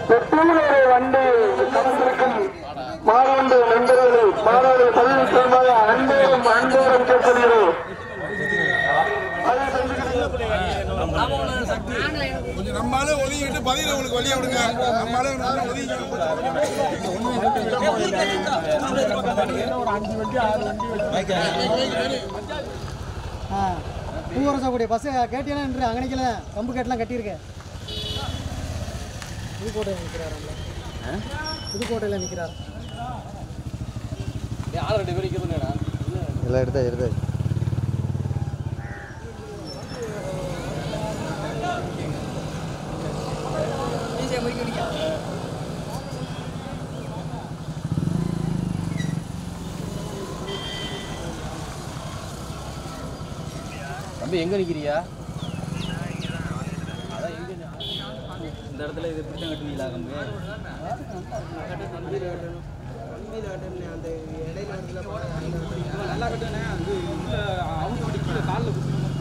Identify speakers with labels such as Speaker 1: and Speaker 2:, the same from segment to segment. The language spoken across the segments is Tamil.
Speaker 1: டூவீலரை வண்டி கலந்திருக்கும் மாணவண்டு நண்பர்களை மாணவர்கள் பதிவு செய்வாக அன்போடும் அன்போடும் கேட்கிறோம்
Speaker 2: கொஞ்சம் நம்மளால ஒதுங்கிட்டு பதில உங்களுக்கு வழியா விடுங்க நம்மளால நல்லா
Speaker 3: ஆ பூவரசக்கூடிய பஸ்ஸு கேட்டீங்கன்னா என்று அங்கனைக்கில் கம்பு கேட்டெலாம் கட்டியிருக்கேன் புதுக்கோட்டையில் நிற்கிறாராம்ல புதுக்கோட்டையில் நிற்கிறார்
Speaker 4: எல்லாம் எடுத்தா எடுத்தா
Speaker 5: தம்பி எங்க நிக்கிறியா
Speaker 6: இந்த இடத்துல இது இப்படி தான் கட்டுவீங்களா கம்பு நல்லா கட்டுனே அது உள்ள அவங்க பிடிக்கல காலில்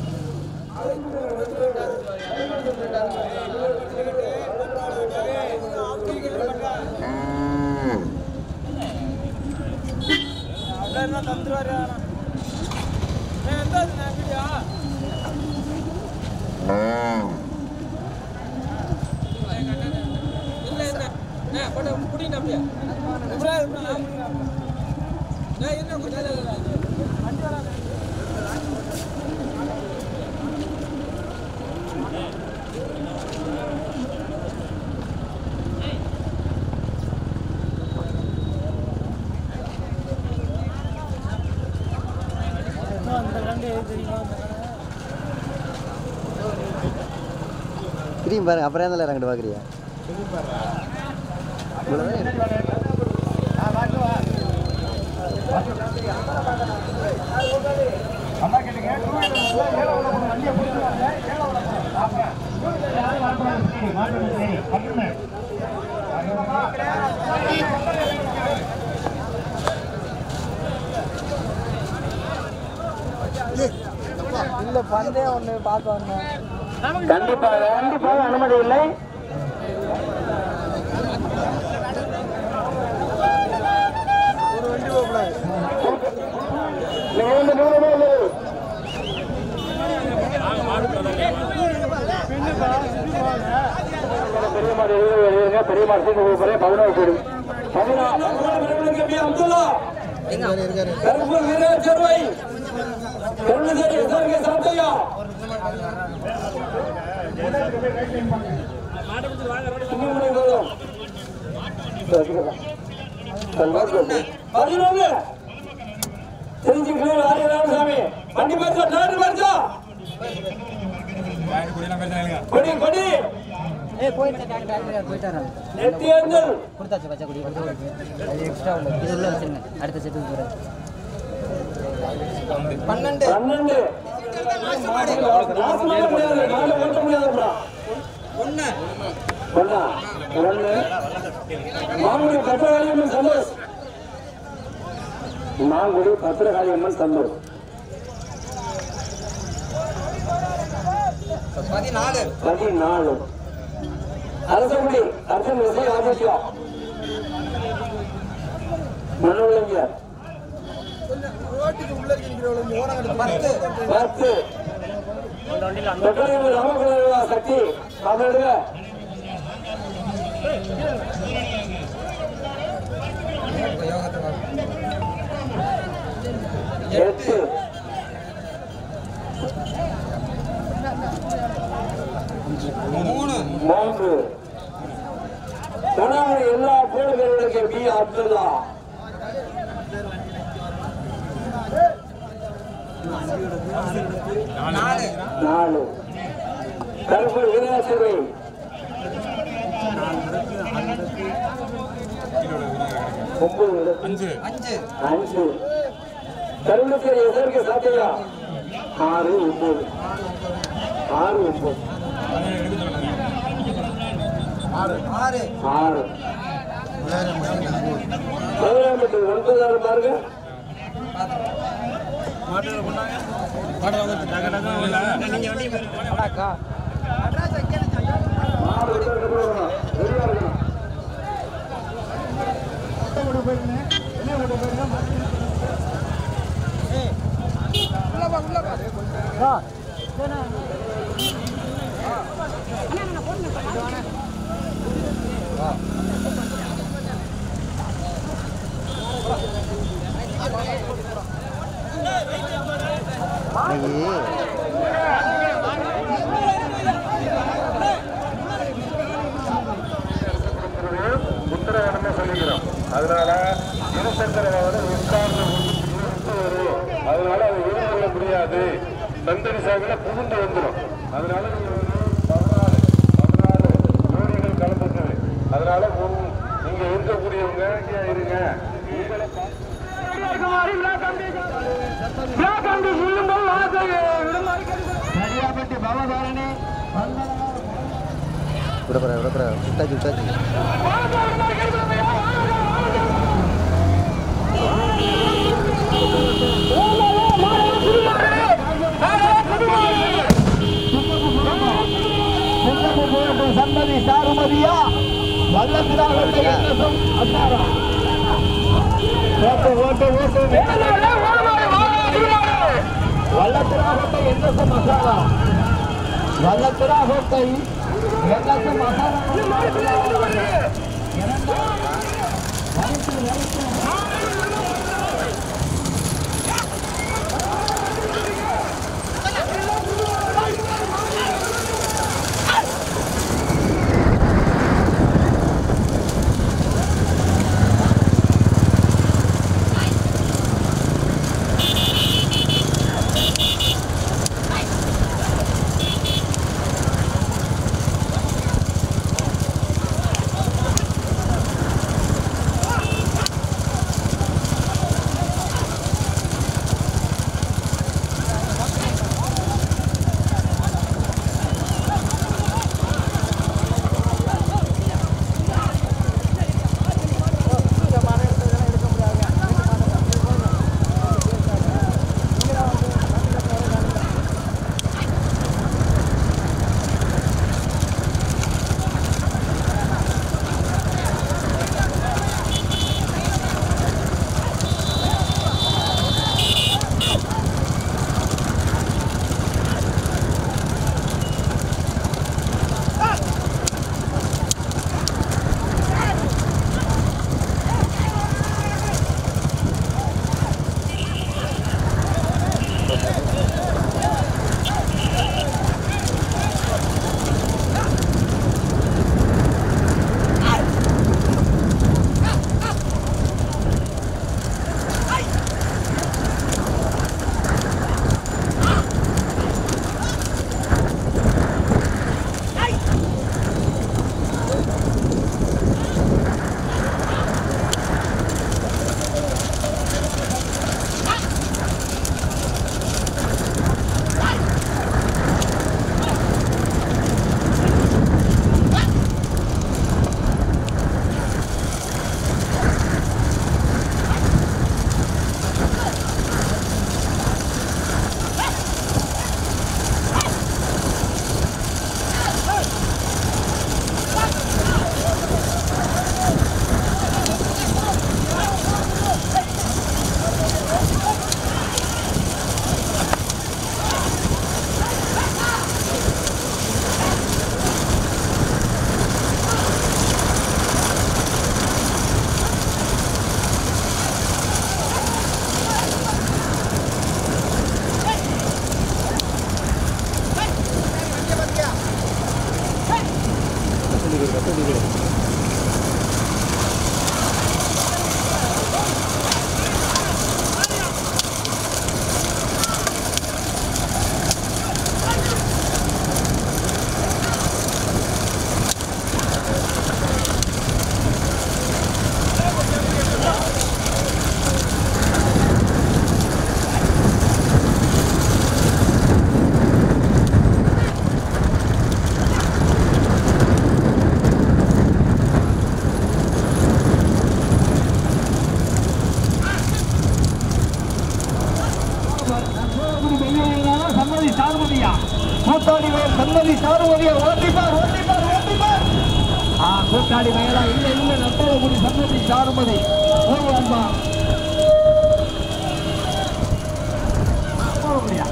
Speaker 3: அந்த கண்டு தெரியுமா
Speaker 4: திரும்பி பாருங்க அப்புறம் ஏன் இறங்கிட்டு பார்க்குறியா
Speaker 3: இல்லை பந்தே ஒன்று பார்க்க வந்தேன்
Speaker 1: கண்டிப்பாக கண்டிப்பாக அனுமதி இல்லை நீங்க வந்து நூறு இல்லை பெரிய மாடு எழுதுங்க பெரிய மாடு சீக்கிரம் கூப்பிடுறேன் பதினோரு போயிடும் பதினாறு பதினொன்று தெரிஞ்சுக்கணும் ஆரிய ராமசாமி வண்டி பரிசா நாடு பரிசா கொடி கொடி
Speaker 3: ஏ போயிட்டு போயிட்டாரா
Speaker 1: நெத்தி ஏந்தல்
Speaker 3: கொடுத்தாச்சு பச்சை கொடி அது எக்ஸ்ட்ரா உள்ள இது உள்ள வச்சிருங்க அடுத்த செட்டுக்கு போகிறேன் பன்னெண்டு
Speaker 1: பன்னெண்டு நாசமாக முடியாது நாலு ஓட்ட முடியாதுப்பா ஒண்ணா ஒண்ணு மாங்குடி பத்திரகாளியம்மன் சந்தோஷ் மாங்குடி பத்திரகாளியம்மன் சந்தோஷ்
Speaker 6: பதினாலு
Speaker 1: பதினாலு அரசங்குடி அரசன் விஜய் ஆதித்யம் மனோலஞ்சர்
Speaker 6: பத்து
Speaker 1: பத்து தொட்டாயிரம் ராமகுல சக்தி அதோட எட்டு
Speaker 6: மூணு
Speaker 1: மூன்று கணவன் எல்லா போடுகளுக்கு பி அப்துல்லா
Speaker 6: நாலு
Speaker 1: நாலு கருப்பு விநாயகரை ஒன்பது
Speaker 2: அஞ்சு
Speaker 6: அஞ்சு
Speaker 1: அஞ்சு கருணக்கரை எதற்கு சாத்தியா ஆறு ஒன்பது ஆறு ஒன்பது
Speaker 6: ஆறு
Speaker 1: ஆறு பதினாறு ஒன்பதாயிரம் பாருங்க மாடு விட்டதுக்கு அப்புறம் ரெடியா இருக்கணும் உத்தரவாதமே சொல்லிக்கிறோம் அதனால இருசக்கர வாகனம் உட்கார்ந்து இருந்து வரும் அதனால அது எதிர்கொள்ள முடியாது சந்தடி சாகுல புகுந்து வந்துடும் அதனால நீங்க வந்து பதினாலு பதினாலு ஜோடிகள் கலந்துருக்குது அதனால உன் நீங்க இருக்கக்கூடியவங்க இங்கே இருங்க உங்களை
Speaker 4: விடப்பற விடப்பற விட்டாச்சு விட்டாச்சு
Speaker 3: சன்னதி சாருமதியா வல்லத்திராக அசாரா ஓட்டு ஓட்டு ஓட்டு வல்லத்திரா ஹோட்டை என்எஸ்எம் மசாலா வல்லத்திரா ஹோட்டை என்எஸ்எம் மசாலா சன்னதி சாருமதியா கூத்தாடி மேல் சன்னதி சாருமதியா ஓட்டிப்பார் ஓட்டிப்பார் ஓட்டிப்பார் ஆ கூத்தாடி மேலா இல்ல இல்ல நத்தவகுடி சன்னதி சாருமதி
Speaker 7: நண்பா போக முடியாது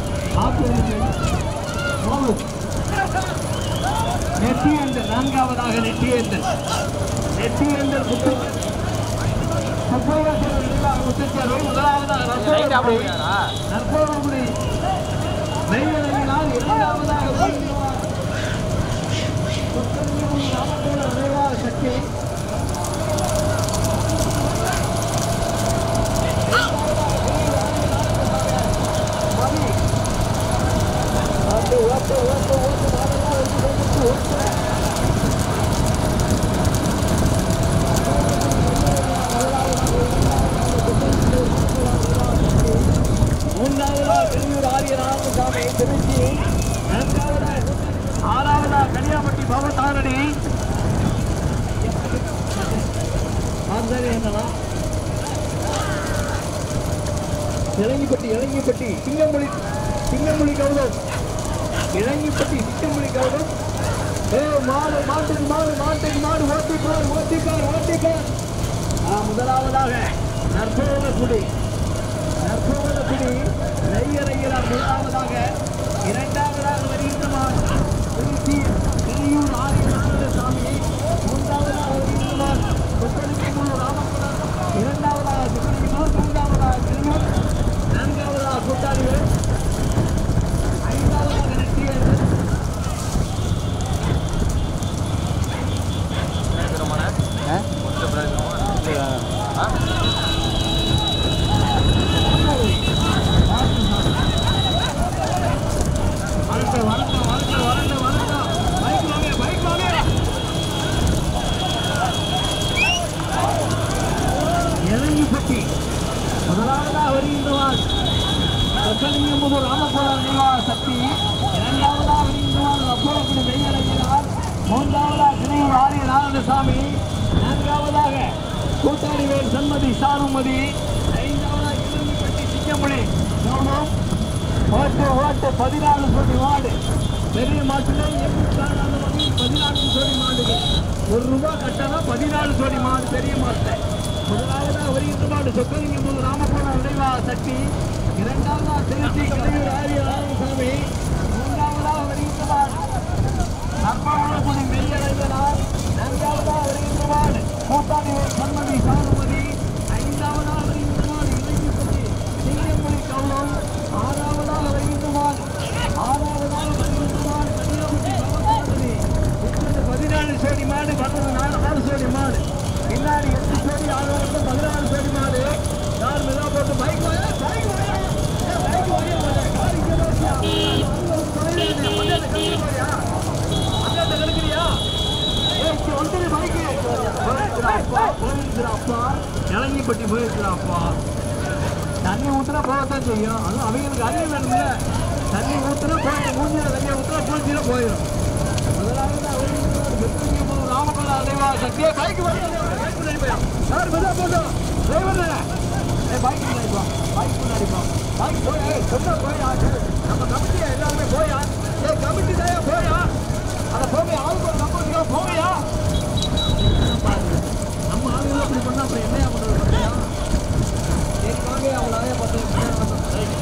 Speaker 7: நெட்டியந்தர் நான்காவதாக நெட்டியந்தர் நெட்டியந்தர் முத்து முப்பதாயிரம் நிர்வாக முத்துச்சேர்வை முதலாவதாக நற்போகமுடி நற்போகமுடி நெய்யலையினால் இரண்டாவதாக புரிந்துவார் புத்தகமும் நாமக்கோட நிர்வாக சக்தி மூன்றாவதா திருவியூர் ஆரிய ராமசாமி திருச்சி நான்காவதா ஆறாவதா கனியாப்பட்டி பவதாரணி ஆந்தாரி என்னன்னா இளங்கிப்பட்டி இளங்கிப்பட்டி சிங்கமொழி சிங்கமொழி கௌதம் இளங்கிப்பட்டி சிங்கமொழி கௌதம் ஏ மாடு மாட்டுக்கு மாடு மாட்டுக்கு மாடு ஓட்டிப்பார் ஓட்டிப்பார் ஓட்டிப்பார் ஆ, முதலாவதாக நற்போகக்குடி நற்போகக்குடி நெய்யரையலார் முதலாவதாக இரண்டாவதாக வருகின்றமான் திருச்சி திருயூர் ஆரிய நாராயணசாமி மூன்றாவதாக வருகின்றமான் சுப்பலிங்கமூர் ராமபுரம் இரண்டாவதாக சுப்பலிங்கமூர் மூன்றாவதாக திருமூர் நான்காவதாக கூட்டாளிகள் ஐந்தாவதாக நெட்டியர்கள் வரட்டும், வரட்டும், வரட்டும், வரட்டும், வரட்டும். பைக் வாங்க, பைக் வாங்க. இளங்கிப்பட்டி முதலாவதாக வருகின்றவாள் சொக்கலிங்கம்புது ராமபுரம் நிர்வாக சக்தி இரண்டாவதாக வருகின்றவாள் அப்போலக்குடி மெய்யடைகிறார் மூன்றாவதாக கிணையூர் ஆரிய நாராயணசாமி நான்காவதாக கூட்டாளிவேல் சண்மதி சாருமதி ஐந்தாவதாக இளங்கிப்பட்டி சிங்கமொழி கவனம் ஓட்டு ஓட்டு பதினாலு கோடி மாடு பெரிய மாட்டுல எண்பத்தாறாவது வகையில் பதினான்கு கோடி மாடுகள் ஒரு ரூபாய் கட்டணம் பதினாலு கோடி மாடு பெரிய மாட்டை முதலாவதாக வருகின்ற மாடு சொக்கலிங்க போது ராமபுரம் விளைவாக சக்தி இரண்டாவதாக திருச்சி கலைஞர் ஆரிய ராமசாமி மூன்றாவதாக வருகின்ற மாடு நர்மகுடி மெய்யடைந்தனார் நான்காவதாக வருகின்ற மாடு கூட்டாளி சண்மதி சாருமதி ஐந்தாவதாக வருகின்ற மாடு இளைஞப்பட்டி சிங்கமொழி கவுளம் ஆறாவதாக வருகின்ற மாடு ஆறாவதாக வருகின்ற மாடு கன்னியாகுமரி பவதாரணி இப்பொழுது பதினாலு சோடி மாடு வர்றது நாலு ஆறு சோடி மாடு பின்னாடி எட்டு சோடி ஆறு வந்து பதினாலு சோடி மாடு யார் மிதா போட்டு பைக் வாங்க பைக் வாங்க பைக் வாங்க கார் இங்கே வச்சியா அங்க ஒரு தொலைவில் மத்தியான கழிவு போறியா மத்தியான கழிக்கிறியா ஒன்றரை பைக்கு போயிருக்கிறாப்பா போயிருக்கிறாப்பா இளங்கிப்பட்டி போயிருக்கிறாப்பா தண்ணி ஊத்துனா போகத்தான் செய்யும் அதுவும் அவங்களுக்கு அறிவு வேணும்ல தண்ணி ஊத்துனா போய் மூஞ்சில தண்ணியை ஊத்துனா மூஞ்சில போயிடும் முதலாவது அவருக்கு ராமகோல அலைவா சக்தியே பைக் பைக் முன்னாடி போயா சார் மெதுவா போட்டோம் டிரைவர் ஏ பைக் முன்னாடி போ பைக் முன்னாடி போ பைக் போய் ஏய், சொன்னா போயா நம்ம கமிட்டியா எல்லாருமே போயா ஏ கமிட்டி தாயா போயா அத போங்க ஆளுக்கு ஒரு நம்பர் போங்கயா நம்ம ஆளுங்க அப்படி பண்ணா அப்புறம் என்னையா பண்றது பார்த்தியா? சரி வாங்க அவங்களாவே பத்து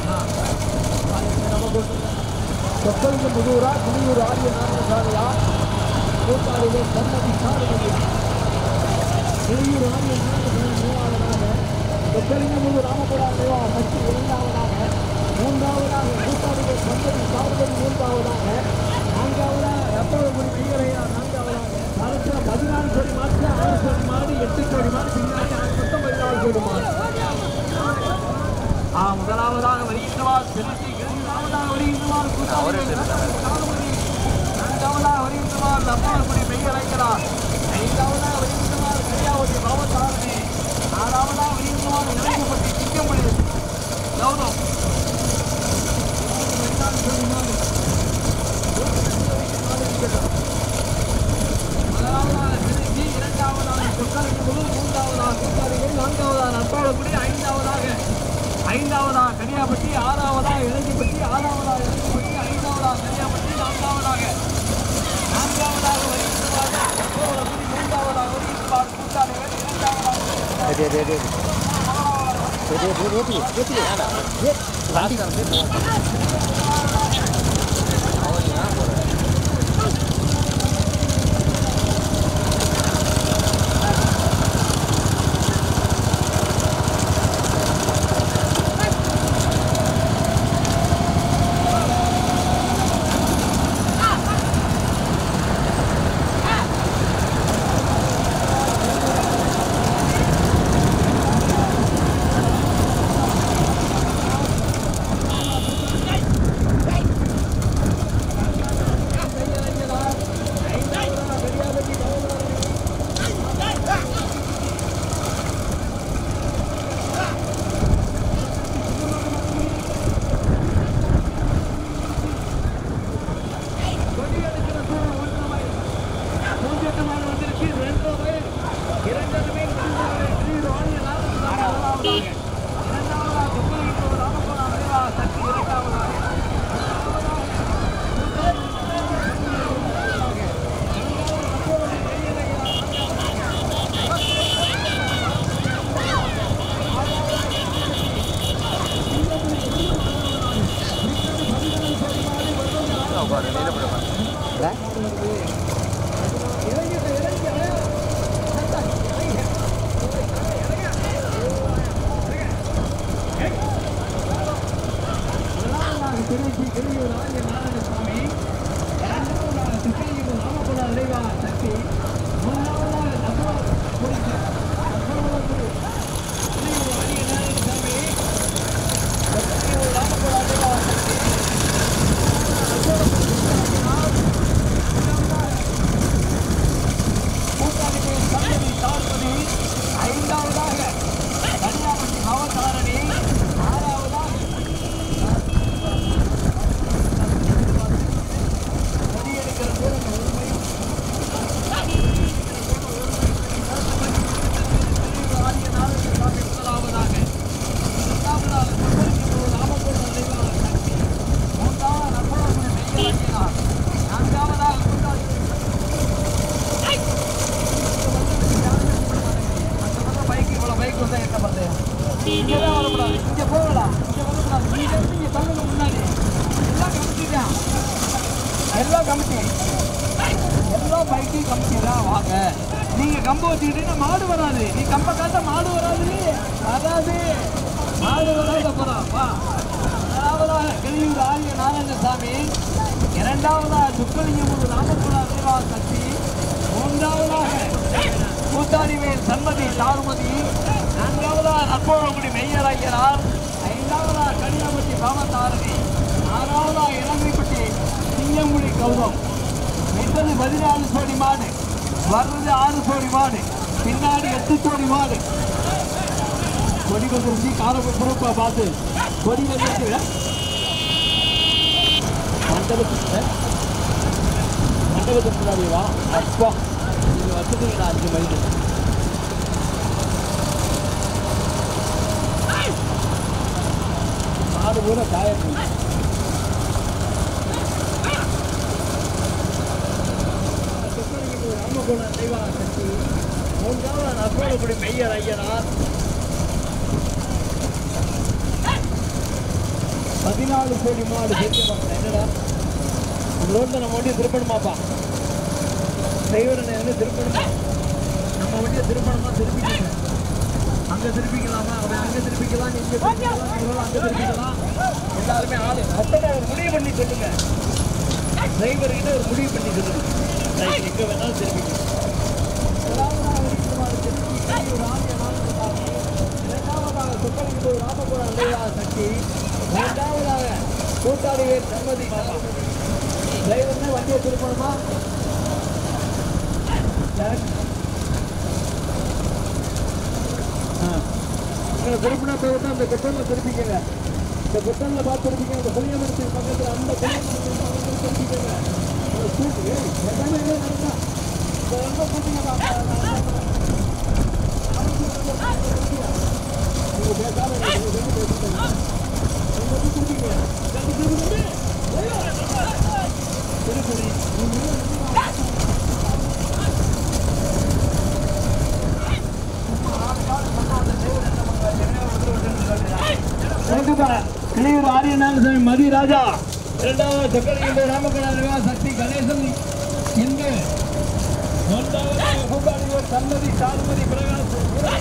Speaker 7: சொற்களுக்கு முதுவரா குடியூர் ஆரிய நாராயணசாமியா கூட்டாளிலே சன்னதி சாரதியா குடியூர் ஆரிய நாராயணசாமி மூவாவதாக சொற்களிங்க முது ராமபுரா தேவா சக்தி இரண்டாவதாக மூன்றாவதாக கூட்டாளிலே சன்னதி சாரதி மூன்றாவதாக நான்காவதாக ரப்பகுடி மெய்யரையா நான்காவதாக அரசு பதினாலு கோடி மாற்று ஆறு கோடி மாடு எட்டு கோடி மாடு பின்னாடி மொத்தம் பதினாலு கோடி மாடு ஆ முதலாவதாக வருகின்றவார் திருச்சி இரண்டாவதாக வருகின்றவார் கூட்டாளி இரண்டாவதாக வருகின்றவார் லப்பாக்குடி மெய்யரைக்கிறார் ஐந்தாவதாக வருகின்றவார் கரியாவதி பவதாரணி ஆறாவதாக வருகின்றவார் இளைஞப்பட்டி சிங்கமொழி கௌதம் முதலாவதாக திருச்சி இரண்டாவதாக கொட்டாளிக்குழு மூன்றாவதாக கூட்டாளிகள் நான்காவதாக நட்பாளக்குடி ஐந்தாவதாக ஐந்தாவதாக கனியாப்பட்டி ஆறாவதாக இளஞ்சிப்பட்டி ஆறாவதாக இளஞ்சிப்பட்டி ஐந்தாவதாக கனியாப்பட்டி நான்காவதாக நான்காவதாக வருகின்றவாறு மூன்றாவதாக வருகின்றார் கூட்டாளிகள் இரண்டாவதாக
Speaker 4: அடி அடி அடி அடி ஏற்றி ஏற்றி ஏற்றி
Speaker 7: ஐந்தாவதாக கன்னியாகுமரி மாவட்டாரணி ஆறாவதாக கொடியெடுக்கிற தூரம் உண்மை ஆகிய நாளுக்கு நாம் முதலாவதாக இரண்டாவதாக கொப்பளிக்கு ராமபுரம் நினைவாக சக்தி மூன்றாவது நற்புறமுறை மெய்யரங்கினார் நான்காவதாக கூட்டாளி பைக் இவ்வளோ பைக் வந்து என்ன பண்ணுறேன் இங்கே தான் வரக்கூடாது இங்கே போகலாம் இங்கே வரக்கூடாது நீ வந்து இங்கே தள்ளுங்க முன்னாடி எல்லாம் கமிட்டிதான் எல்லாம் கமிட்டி எல்லா பைக்கையும் கமிட்டி தான் வாங்க நீங்க கம்பு வச்சுக்கிட்டீங்கன்னா மாடு வராது நீ கம்ப காட்ட மாடு வராது வராது மாடு வராது அப்புறம் வா முதலாவதாக கிளியூர் ஆரிய நாராயணசாமி இரண்டாவதாக சுக்கலிங்கமுது ராமபுரா தேவா சக்தி மூன்றாவதாக கூத்தாடிவேல் சண்மதி தாருமதி நான்காவதாக நற்போழங்குடி மெய்யர் ஐயனார் ஐந்தாவதாக கன்னியாகுமரி பாமதாரணி ஆறாவதாக இளங்கிப்பட்டி சிங்கங்குடி கௌதம் மித்தது பதினாலு சோடி மாடு வர்றது ஆறு சோடி மாடு பின்னாடி எட்டு சோடி மாடு கொடி வந்துருச்சு கார குரூப்பை பார்த்து கொடி வந்துருச்சு மண்டபத்துக்கு மண்டபத்துக்கு முன்னாடி வா அப்பா நீங்க வச்சுட்டீங்களா அஞ்சு மைல் மாடு பூரா காயப்போம் ராமகுண தெய்வா சக்தி மூன்றாவது நற்போடக்குடி மெய்யர் ஐயனார் பதினாலு கோடி மாடு பெரிய மக்கள் என்னடா இந்த ரோட்டில் நம்ம வண்டியை திருப்பணுமாப்பா டிரைவர் என்ன திருப்பணுமா நம்ம வண்டியை திருப்பணுமா திருப்பிக்கணும் அங்கே திருப்பிக்கலாமா அவன் அங்கே திருப்பிக்கலாம் நீ இங்கே திருப்பிக்கலாம் இவங்க அங்கே திருப்பிக்கலாம் எல்லாருமே ஆளு மொத்தமாக ஒரு முடிவு பண்ணி சொல்லுங்க டிரைவர்கிட்ட ஒரு முடிவு பண்ணி சொல்லுங்க ரைட் எங்கே வேணாலும் திருப்பிக்கலாம் முதலாவதாக வரிக்குமாறு திருப்பி கையூர் ஆரியனார் சாமி இரண்டாவதாக சுப்பலிங்கூர் ராமபுரம் லேவா சக்தி மூன்றாவதாக கூட்டாளிவேல் சண்மதி டிரைவர்னே வண்டியை திருப்பணுமா இங்கே திருப்பினா போய்ட்டு அந்த குட்டனில் திருப்பிக்கங்க இந்த குட்டனில் பார்த்து திருப்பிங்க அந்த புளியமரத்துக்கு பக்கத்தில் அந்த புளியமரத்துக்கு பக்கத்தில் திருப்பிக்கங்க அந்த சூட்டு ஏய், எல்லாமே எல்லாம் நடந்தா இந்த எந்த கூட்டிங்க நீங்கள் பேசாத நீங்கள் ரெண்டு பேசிக்கங்க நீங்கள் வந்து திருப்பிங்க ரெண்டு திருப்பி திருப்பதி வெளியூர் ஆரியநாதசாமி மதி ராஜா இரண்டாவது சக்கரகிரி ராமகடா சக்தி கணேசன் இந்து மூன்றாவது கூட்டாளிவர் சன்னதி சாதுமதி பிரகாஷ்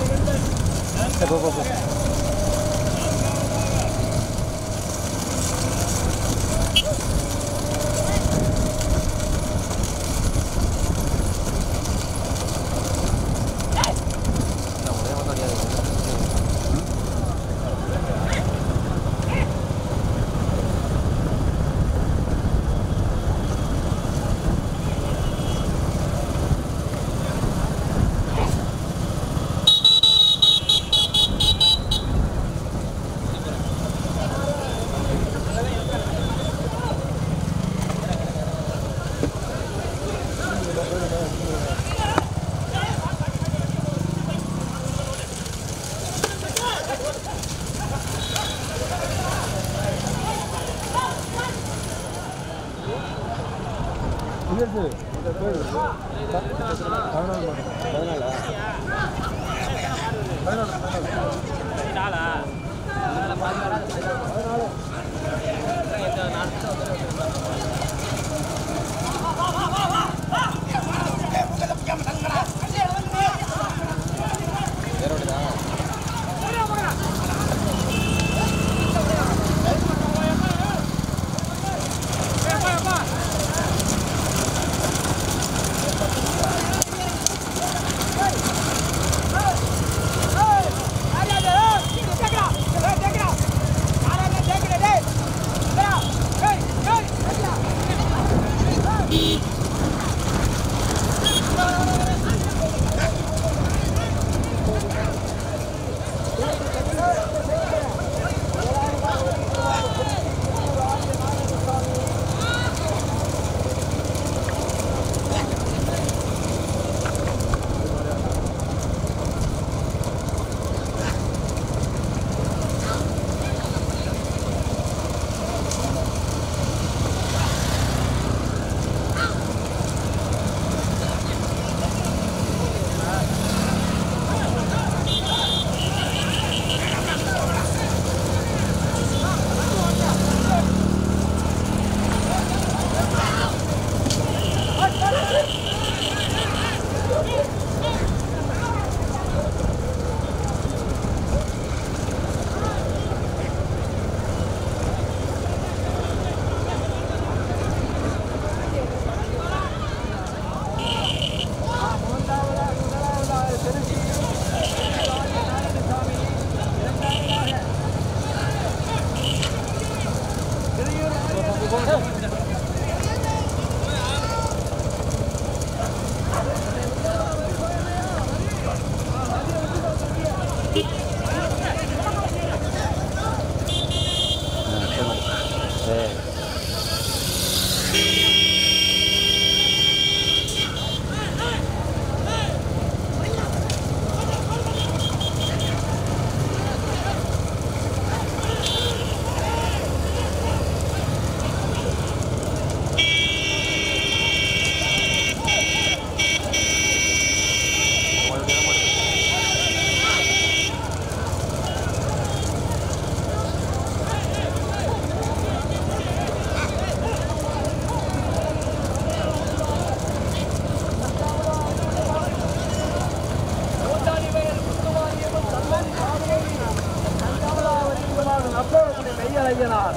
Speaker 7: மெய்யலையனார்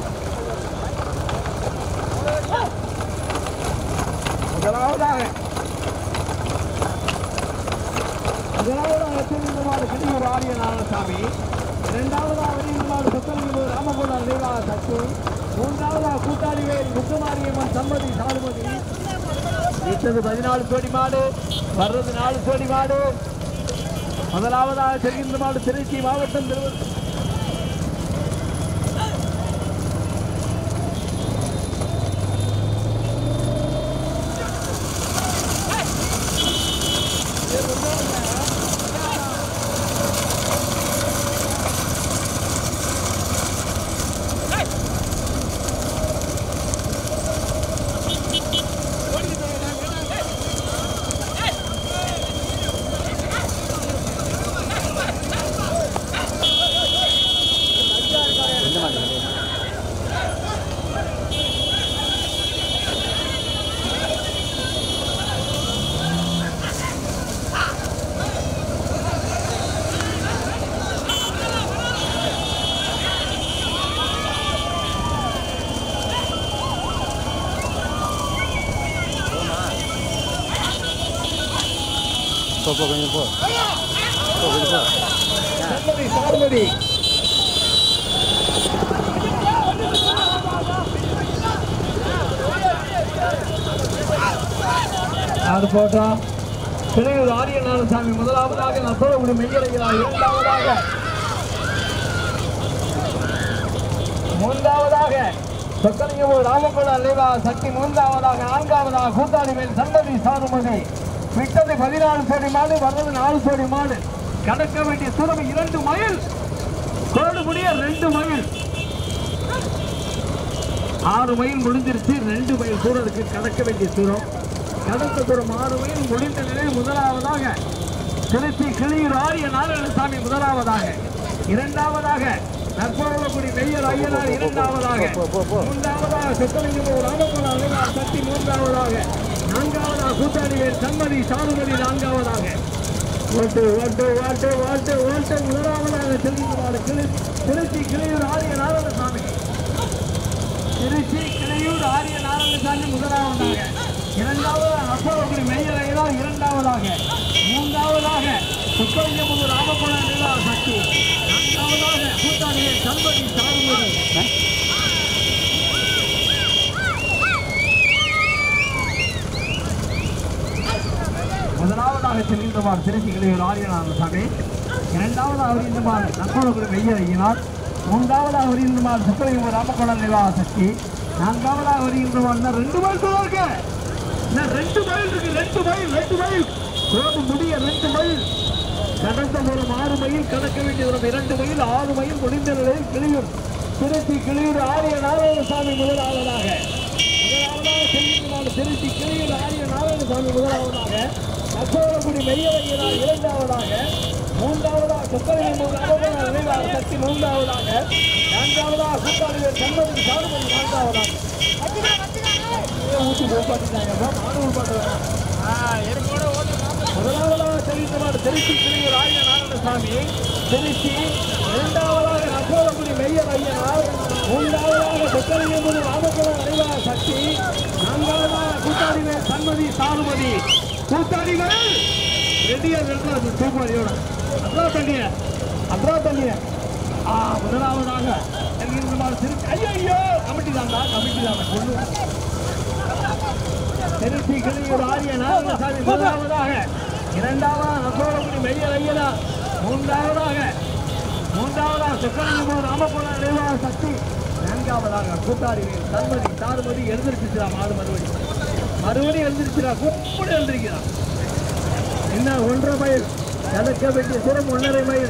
Speaker 7: முதலாவதாக முதலாவதாக திருமாடு கடியூர் ஆரிய நாராயணசாமி இரண்டாவதாக வெளியுமாடு சுத்தலிங்கூர் ராமகுணர் தேவா சத்து மூன்றாவதாக கூட்டாளிவேல் முத்துமாரியம்மன் சம்மதி சாலுமதி இட்டது பதினாலு கோடி மாடு வர்றது நாலு கோடி மாடு முதலாவதாக தெரிகின்ற மாடு திருச்சி மாவட்டம் திருவள்ளூர்
Speaker 4: போ கொஞ்சம் போ போ கொஞ்சம் போ
Speaker 7: சண்மதி சார்மதி அது போட்டோம் திருநெல்வேலி ஆரியநாதசாமி முதலாவதாக நசோலகுடி மெய்யரைகிறார் இரண்டாவதாக மூன்றாவதாக சொக்கலிங்கமூர் ராமகுல லேவா சக்தி மூன்றாவதாக நான்காவதாக கூட்டாளி மேல் சந்ததி சாருமதி விட்டது பதினாலு கோடி மாடு வர்றது நாலு கோடி மாடு கடக்க வேண்டிய தூரம் இரண்டு மைல் கோடு முடிய ரெண்டு மைல் ஆறு மைல் முடிஞ்சிருச்சு ரெண்டு மைல் தூரத்துக்கு கடக்க வேண்டிய தூரம் கடந்த தூரம் ஆறு மைல் முடிந்த நிலையில் முதலாவதாக திருச்சி கிளியூர் ஆரிய நாராயணசாமி முதலாவதாக இரண்டாவதாக நற்போலக்குடி மெய்யர் ஐயனார் இரண்டாவதாக மூன்றாவதாக சொத்தலிங்கமோ ராமகுல அலைவார் சக்தி மூன்றாவதாக நான்காவதாக கூட்டாளிவேல் சம்மதி சாருமதி நான்காவதாக ஓட்டு ஓட்டு ஓட்டு ஓட்டு ஓட்டு முதலாவதாக செல்கின்றவாறு கிளி திருச்சி கிளியூர் ஆரிய நாராயணசாமி திருச்சி கிளையூர் ஆரிய நாராயணசாமி முதலாவதாக இரண்டாவதாக அப்போகுடி மெய்யரையரால் இரண்டாவதாக மூன்றாவதாக சுப்பலிங்கமுது ராமகுல நிலா சக்தி நான்காவதாக கூட்டாளியை சம்பதி சாருமதி முதலாவதாக செல்கின்றவார் திருச்சி கிளையூர் ஆரிய நாராயணசாமி இரண்டாவதாக வருகின்றவார் நற்போகுடி மெய்யரையினார் மூன்றாவதாக வருகின்றவார் சுப்பலிங்கமுது ராமகுல நிலா சக்தி நான்காவதாக வருகின்றவார் இன்னும் ரெண்டு மைல் தூரம் இருக்கு இன்னும் ரெண்டு மைல் இருக்கு ரெண்டு மைல் ரெண்டு மைல் ரோடு முடிய ரெண்டு மைல் கடந்த ஒரு ஆறு மைல் கடக்க வேண்டிய தூரம் இரண்டு மைல் ஆறு மைல் முடிந்த நிலையில் கிளியூர் திருச்சி கிளியூர் ஆரிய நாராயணசாமி முதலாவதாக முதலாவதாக செல்கின்றவாறு திருச்சி கிளியூர் ஆரிய நாராயணசாமி முதலாவதாக அசோககுடி மெய்யவையனார் இரண்டாவதாக மூன்றாவதாக சொக்கலிங்கம் நினைவாக சக்தி மூன்றாவதாக நான்காவதாக கூட்டாளிகள் சண்முகம் சாருமதி நான்காவதாக ஊட்டி போப்பாட்டிட்டாங்க மாணவர் பாட்டு முதலாவதாக தெரிவித்தவர் திருச்சி திருவிழா ஆரிய நாராயணசாமி திருச்சி இரண்டாவதாக நசோலகுடி மெய்யர் ஐயனார் மூன்றாவதாக சொக்கலிங்கம்புது ராமகுலம் அறிவா சக்தி நான்காவதாக கூட்டாளிகள் சண்மதி சாருமதி கூட்டாளிகள் ரெடியர் வெல்றாது தூக்குமதியோட அட்ரா தண்ணிய அட்ரா தண்ணிய ஆ முதலாவதாக என்கின்ற திருச்சி ஐயோ ஐயோ கமிட்டி தான்டா கமிட்டி தான் கொண்டு திருச்சி கிளியூர் ஆரிய நாராயணசாமி முதலாவதாக இரண்டாவதாக நசோலகுடி மெய்யர் ஐயனா மூன்றாவதாக மூன்றாவதாக சுக்கரலிங்கமூர் ராமபுர நிர்வாக சக்தி நான்காவதாக கூட்டாளி தன்மதி தாறுமதி எழுந்திருச்சுடா மாடு மறுபடி மறுபடி எழுந்திருச்சுடா குப்படி எழுந்திருக்கிறான் என்ன ஒன்றரை மைல் கடக்க வேண்டிய தூரம் ஒன்றரை மைல்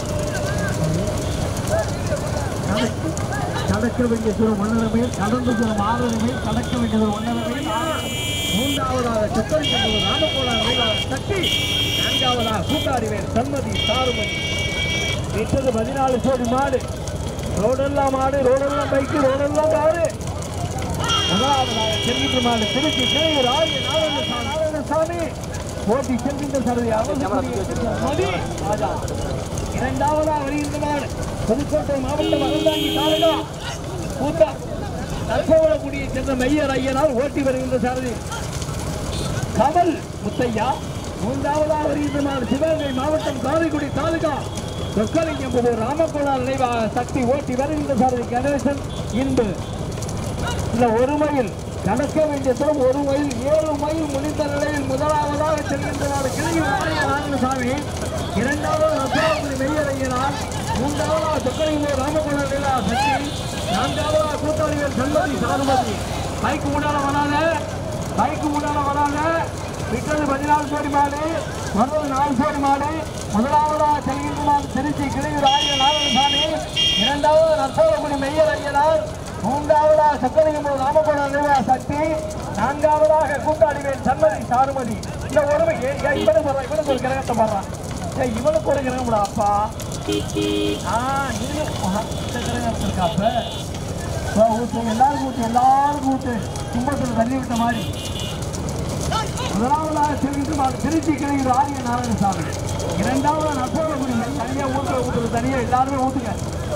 Speaker 7: கடக்க- கடக்க வேண்டிய தூரம் ஒன்றரை மைல் கடந்த தூரம் ஆறரை மைல் கடக்க வேண்டிய தூரம் ஒன்றரை மைல் ஆறு. மூன்றாவதாக சத்தரிக்கம்பது ராமகோலா நிலைவாக சக்தி நான்காவதாக கூட்டாரிவேல் சண்மதி சாருமதி விட்டது பதினாலு கோடி மாடு ரோடெல்லாம் மாடு ரோடெல்லாம் பைக்கு ரோடெல்லாம் காரு முதலாவதாக செல்கின்ற மாடு திருச்சி கிளையூர் ஆரிய நாராயணசாமி நாராயணசாமி போட்டி செல்கின்ற சரதி மதி ராஜா இரண்டாவதாக வருகின்ற மாடு புதுக்கோட்டை மாவட்டம் அறந்தாங்கி தாலுகா கூத்தா தற்போவளக்குடியை சென்ற மெய்யர் ஐயனால் ஓட்டி வருகின்ற சாரதி கமல் முத்தையா மூன்றாவதாக வருகின்ற மாடு சிவகங்கை மாவட்டம் காரைக்குடி தாலுகா சொக்கலிங்கம் ராமகோலா நினைவாக சக்தி ஓட்டி வருகின்ற சாரதி கணேசன் இன்பு இந்த ஒரு மைல் கடக்க வேண்டிய தூரம் ஒரு மைல் ஏழு மைல் முடிந்த நிலையில் முதலாவதாக செல்கின்றனர் கிளையூர் ஆரிய நாராயணசாமி இரண்டாவது ரத்னாபுரி மெய்யரையனார் மூன்றாவதாக சொக்கலிங்கோ ராமகுல நிலா சக்தி நான்காவதாக கூட்டாளிகள் சண்மதி சாருமதி பைக்கு முன்னால வராத பைக்கு முன்னால வராத விட்டது பதினாலு கோடி மாடு வருவது நாலு கோடி மாடு முதலாவதாக செல்கின்ற மாடு திருச்சி கிளையூர் ஆரிய நாராயணசாமி இரண்டாவது நற்போலக்குடி மெய்யர் ஐயனார் மூன்றாவதாக சக்கரலிங்கம் ராமகோண நிர்வாக சக்தி நான்காவதாக கூட்டாளிவேல் சண்மதி சாருமதி இந்த உடம்பு ஏ- ஏ, இவனுக்கு போடுறான் இவனுக்கு ஒரு கிரகத்தை போடுறான் ஏ இவனுக்கு ஒரு கிரகம்டா அப்பா ஆ நீனும் ஆஹா, இந்த கிரகம் இருக்கா அப்ப வா, ஊத்து எல்லாருக்கும் ஊத்து எல்லாருக்கும் ஊத்து கும்பத்தில் தள்ளி விட்ட மாதிரி முதலாவதாக செல்கின்ற மாடு திருச்சி கிளையூர் ஆரிய நாராயணசாமி இரண்டாவது நற்போலக்குடி தனியாக ஊற்ற ஊற்றுறது தனியாக எல்லாருமே ஊத்துங்க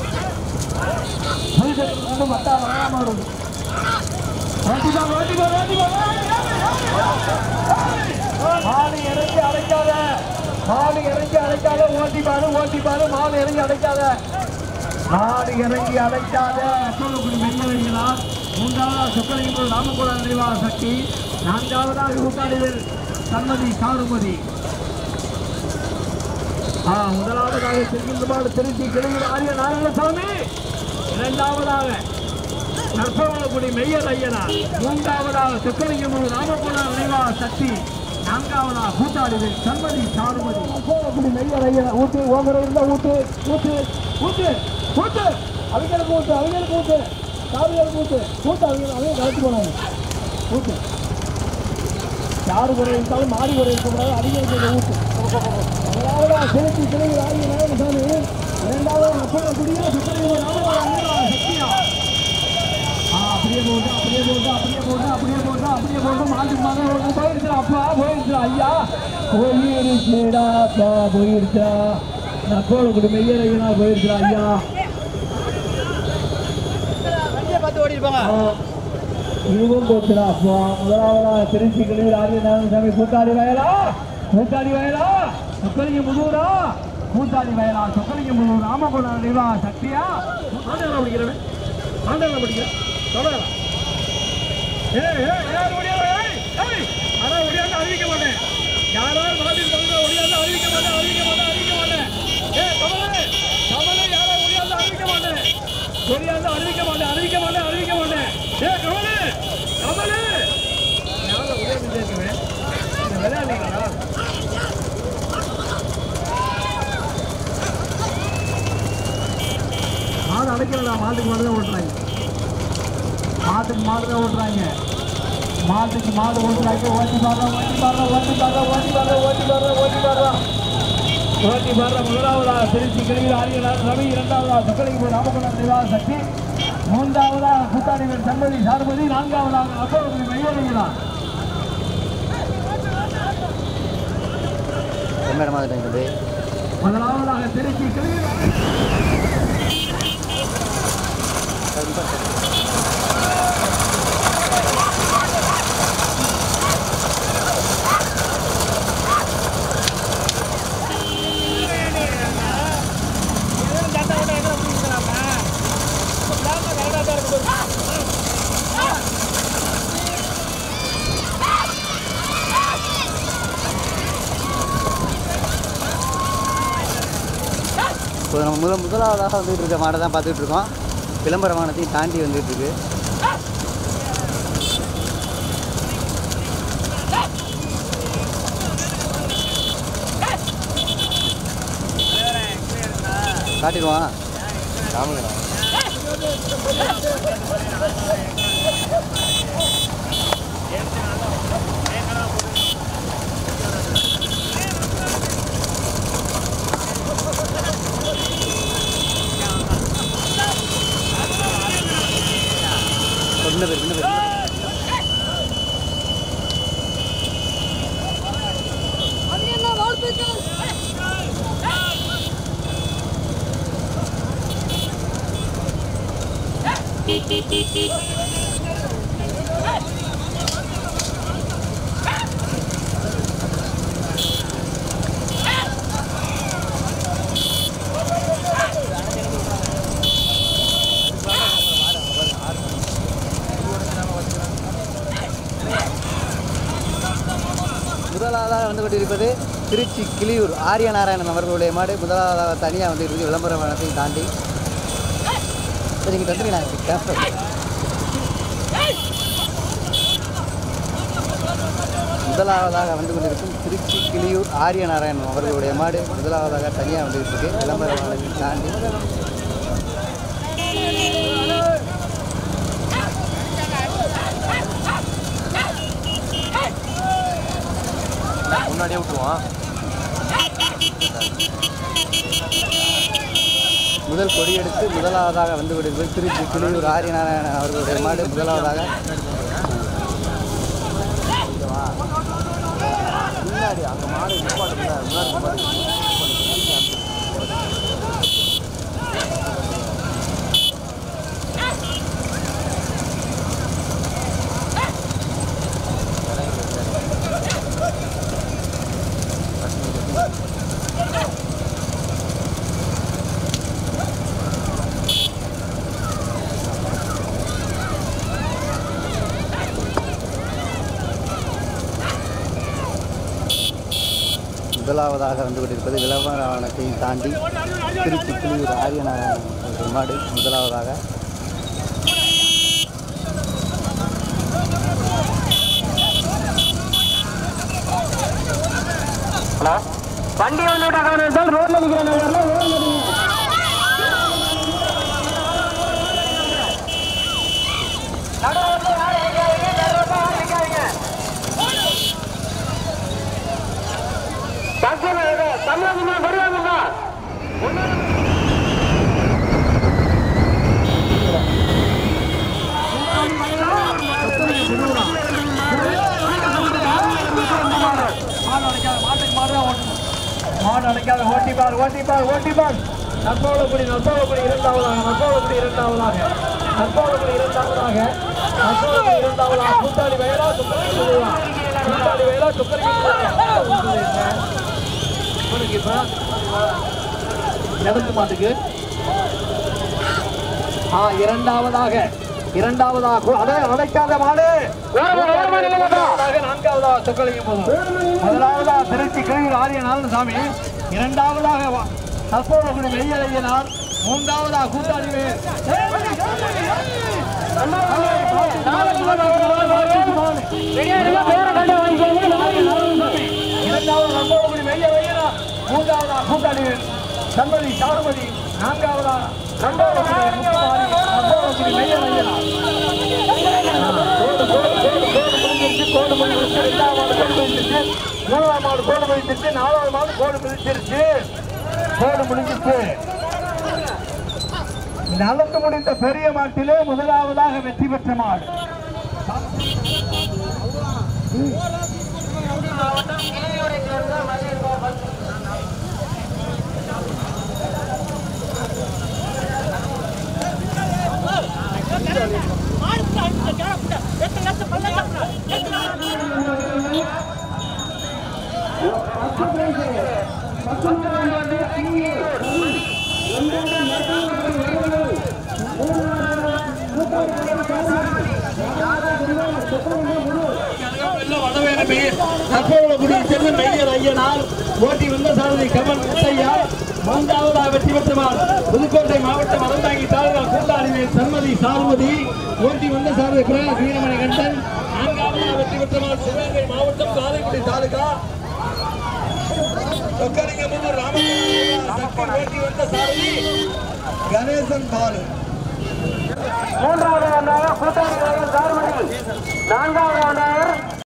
Speaker 7: ஒன்றும் மட்டா வராம வருது ஓட்டிப்பா ஓட்டிப்பா ஓட்டிப்பா மாடு இறங்கி அடைக்காத மாடு இறங்கி அடைக்காத ஓட்டி பாரு ஓட்டி பாரு மாடு இறங்கி அடைக்காத மாடு இறங்கி அடைக்காத அசோகக்குடி வெள்ளவெளிகளால் மூன்றாவதாக சுக்கலிங்கூர் ராமகுல நிர்வாக சக்தி நான்காவதாக கூட்டாளிகள் சண்மதி சாருமதி ஆ, முதலாவதாக திருக்கின்றபாடு திருச்சி கிழங்கு ஆரிய நாராயணசாமி இரண்டாவதாக நற்பவளக்குடி மெய்யர் ஐயனார் மூன்றாவதாக சுக்கலிங்கமூர் ராமகுல நிர்வாக சக்தி நான்காவதாக கூட்டாளிகள் சண்மதி சாருமதி நற்பவளக்குடி மெய்யர் ஐயனார் ஊட்டு ஓமரை இருந்தா ஊட்டு ஊட்டு ஊட்டு ஊட்டு அவங்களுக்கு ஊட்டு அவங்களுக்கு ஊட்டு காவிகளுக்கு ஊட்டு ஊட்டு அவங்க அவங்க கலந்து போனாங்க ஊட்டு யாரு குறை இருந்தாலும் மாறி குறை இருக்கக்கூடாது அதிகம் ஊட்டு முதலாவதா திருச்சி கிழங்கு ஆகிய நாராயணசாமி இரண்டாவது நற்பவளக்குடியா சுக்கலிங்கமூர் ராமகுல சக்தியா ஆ, அப்படியே போட்டு அப்படியே போட்டு அப்படியே போட்டு அப்படியே போட்டு அப்படியே போட்டு மாட்டுக்கு மகன் ஒன்று போயிருச்சு அப்பா போயிருச்சு ஐயா போயிருச்சுடா அப்பா போயிருச்சா நக்கோடு குடி மெய்யரையனா போயிருச்சா ஐயா
Speaker 3: வண்டியை பார்த்து ஓடி இருப்பாங்க
Speaker 7: ஆ, இதுவும் போச்சுடா அப்பா முதலாவதா திருச்சி கிளம்பி ராஜநாதசாமி கூட்டாளி வயலா கூட்டாளி வயலா சொக்கலிங்க முதுகுரா கூட்டாளி வயலா சொக்கலிங்க முதுகு ராமகுண நிவா சக்தியா ஆண்டவன் படிக்கிறவன் ஆண்டவன் படிக்கிறேன் சொல்லலாம் ஏய் ஏய் யார் ஒடியாத ஏய் ஏய் அட ஒடியாத அறிவிக்க மாட்டேன் யாராவது மாட்டில் சொல்ற ஒடியாத அறிவிக்க மாட்டேன் அறிவிக்க மாட்டேன் அறிவிக்க மாட்டேன் ஏய் கமலே கமலே யாரோ ஒடியாத அறிவிக்க மாட்டேன் ஒடியாத அறிவிக்க மாட்டேன் அறிவிக்க மாட்டேன் அறிவிக்க மாட்டேன் ஏய் கமலே கமலே யாரோ ஒடியாத கேட்குவேன் இந்த விளையாடுறீங்களா மாடு அடைக்கிறதா மாட்டுக்கு மாடு தான் ஓட்டுறாங்க மாட்டுக்கு மாடு தான் ஓட்டுறாங்க மாட்டுக்கு மாடு ஓட்டுறாங்க ஓட்டி பாடுறா ஓட்டி பாடுறா ஓட்டி பாடுறா ஓட்டி பாடுறா ஓட்டி பாடுறா ஓட்டி பாடுறா ஓட்டி பாடுறா முதலாவதா திருச்சி கிழவில் ஆரியனார் ரவி இரண்டாவதா சுக்கலிங்க ராமகுணம் நிர்வாக சக்தி மூன்றாவதா கூட்டாளிகள் சண்பதி சார்பதி நான்காவதாக அப்போது மையோடுகிறார்
Speaker 4: என்ன மாதிரி இருக்குது
Speaker 7: முதலாவதாக திருச்சி கிழவில்
Speaker 4: இப்போ நம்ம முதல் முதலாவதாக வந்துட்டு இருக்க மாடை தான் பார்த்துட்டு இருக்கோம் விளம்பர வாகனத்தையும் தாண்டி வந்துட்டு இருக்கு காட்டிடுவான் காமிக்கிறா சின்ன பேர் சின்ன பேர் முதலாவதாக வந்து கொண்டிருப்பது திருச்சி கிளியூர் ஆரிய நாராயணன் அவர்களுடைய மாடு முதலாவதாக தனியாக வந்து இருக்கு விளம்பர வாகனத்தையும் தாண்டி சரிங்க தந்துருங்க நான் கேட்பேன் முதலாவதாக வந்து கொண்டிருக்கும் திருச்சி கிளியூர் ஆரிய நாராயணன் அவர்களுடைய மாடு முதலாவதாக தனியாக வந்துட்டு இருக்கு விளம்பர வாகனத்தை தாண்டி
Speaker 5: முன்னாடியே விட்டுருவான்
Speaker 4: முதல் கொடியெடுத்து முதலாவதாக வந்து கொண்டிருப்பது திருச்சி கிளியூர் ஆரிய நாராயணன் அவர்களுடைய மாடு முதலாவதாக
Speaker 5: முன்னாடி அங்கே மாடு நிப்பாட்டுல முன்னாடி நிப்பாட்டு.
Speaker 4: முதலாவதாக வந்து கொண்டிருப்பது விளம்பரத்தை தாண்டி திருச்சி கிளியூர் ஆரியநாராயணன் அவருடைய மாடு முதலாவதாக
Speaker 7: வண்டி வந்து விட்டாங்க ரோட்ல நிக்கிறேன் தமிழக வருவாங்கம்மா மாடு அடைக்காத ஓட்டிப்பார் ஓட்டிப்பார் ஓட்டிப்பார் நற்போலப்படி நற்போலப்படி இரண்டாவதாக நற்போலப்படி இரண்டாவதாக நற்போலப்படி இரண்டாவதாக நற்போலப்படி இரண்டாவதாக கூட்டாளி வயலா துக்கரி கூட்டாளி வயலா துக்கரி எதற்கு மாட்டுக்கு ஆ இரண்டாவதாக இரண்டாவதாக அதை அழைக்காத மாடு இரண்டாவதாக நான்காவதாக சொக்கலிங்கம் போதும் முதலாவதாக திருச்சி கிழங்கு ஆரிய நாராயணசாமி இரண்டாவதாக வ- தற்போது மெய்யலையனார் மூன்றாவதாக கூட்டாளி வே- இரண்டாவது நம்பகப்படி மெய்யலையனார் மூன்றாவதாக கூட்டாளி வே- சண்மதி சாருமதி நான்காவதாக நம்பகப்படி முத்துமாரி நம்பகப்படி மெய்யலையனார் கோடு முடிஞ்சிருச்சு ரெண்டாவது கோடு முடிஞ்சிருச்சு மூணாவது மாடு கோடு முடிஞ்சிருச்சு நாலாவது மாடு கோடு முடிஞ்சிருச்சு கோடு முடிஞ்சிருச்சு நடந்து முடிந்த பெரிய மாட்டிலே முதலாவதாக வெற்றி பெற்ற மாடு சென்று மெய்யர் ஐயனார் ஓட்டி வந்த சாரதி கமல் முத்தையா மூன்றாவதாக வெற்றி பெற்றவர் புதுக்கோட்டை மாவட்டம் அறந்தாங்கி தாலுகா கூட்டாளிவேல் சண்மதி சாருமதி ஓட்டி வந்த சாரதி பிரகாஷ் வீரமணி கண்டன் நான்காவதாக வெற்றி பெற்றவர் சிவகங்கை மாவட்டம் காரைக்குடி தாலுகா சொக்கலிங்கமுதூர் ராமகிருஷ்ணன் ஓட்டி வந்த சாரதி கணேசன் பாலு மூன்றாவது ஆண்டாக கூட்டாளி சாருமதி நான்காவது ஆண்டாக